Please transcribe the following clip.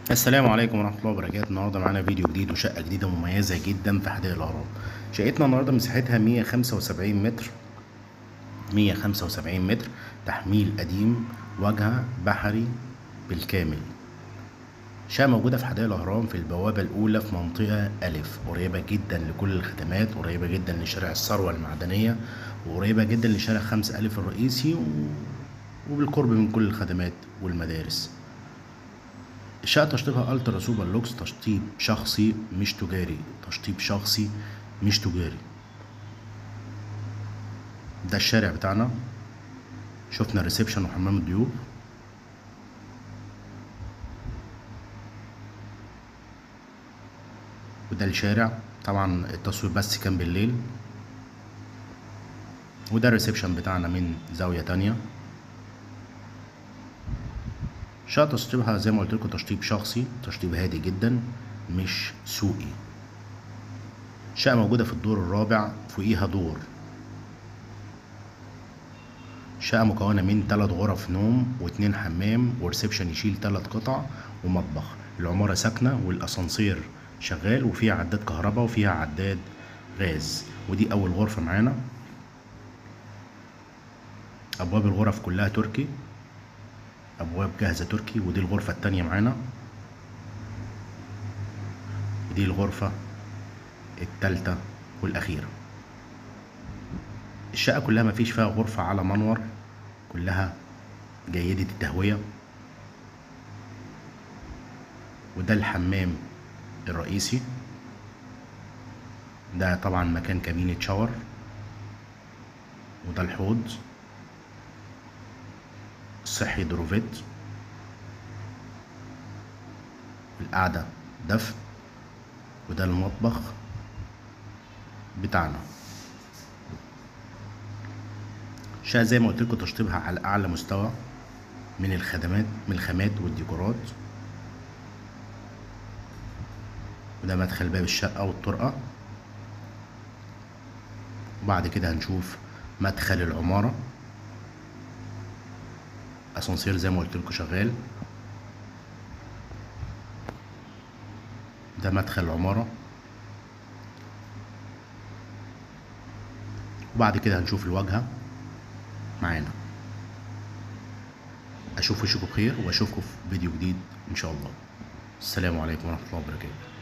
السلام عليكم ورحمة الله وبركاته النهاردة معانا فيديو جديد وشقة جديدة مميزة جدا في حدائق الأهرام شقتنا النهاردة مساحتها 175 متر 175 متر تحميل قديم واجهة بحري بالكامل شقة موجودة في حدائق الأهرام في البوابة الأولى في منطقة ألف قريبة جدا لكل الخدمات قريبة جدا لشارع الثروة المعدنية وقريبة جدا لشارع خمسة ألف الرئيسي و... وبالقرب من كل الخدمات والمدارس الشقة تشطيبها الترا سوبر لوكس تشطيب شخصي مش تجاري تشطيب شخصي مش تجاري ده الشارع بتاعنا شفنا الريسبشن وحمام الضيوف وده الشارع طبعا التصوير بس كان بالليل وده الريسبشن بتاعنا من زاوية تانية شقة تشطيبها زي ما قلت لكم تشطيب شخصي تشطيب هادي جدا مش سوقي شقة موجودة في الدور الرابع فوقيها دور شقة مكونة من تلات غرف نوم واتنين حمام وريسبشن يشيل تلات قطع ومطبخ العمارة ساكنة والأسانسير شغال وفيها عداد كهرباء وفيها عداد غاز ودي أول غرفة معانا أبواب الغرف كلها تركي ابواب جاهزه تركي ودي الغرفه التانية معانا ودي الغرفه التالتة والاخيره الشقه كلها مفيش فيها غرفه على منور كلها جيده التهويه وده الحمام الرئيسي ده طبعا مكان كابينة شاور وده الحوض صحي دروفيت القعدة دفء وده المطبخ بتاعنا شقة زي ما قلت لكم تشطيبها على أعلى مستوى من الخدمات من الخامات والديكورات وده مدخل باب الشقة والطرقة وبعد كده هنشوف مدخل العمارة اسانسير زي ما قلت لكم شغال ده مدخل العمارة وبعد كده هنشوف الواجهة معانا اشوف وشكم بخير واشوفكم في فيديو جديد ان شاء الله السلام عليكم ورحمة الله وبركاته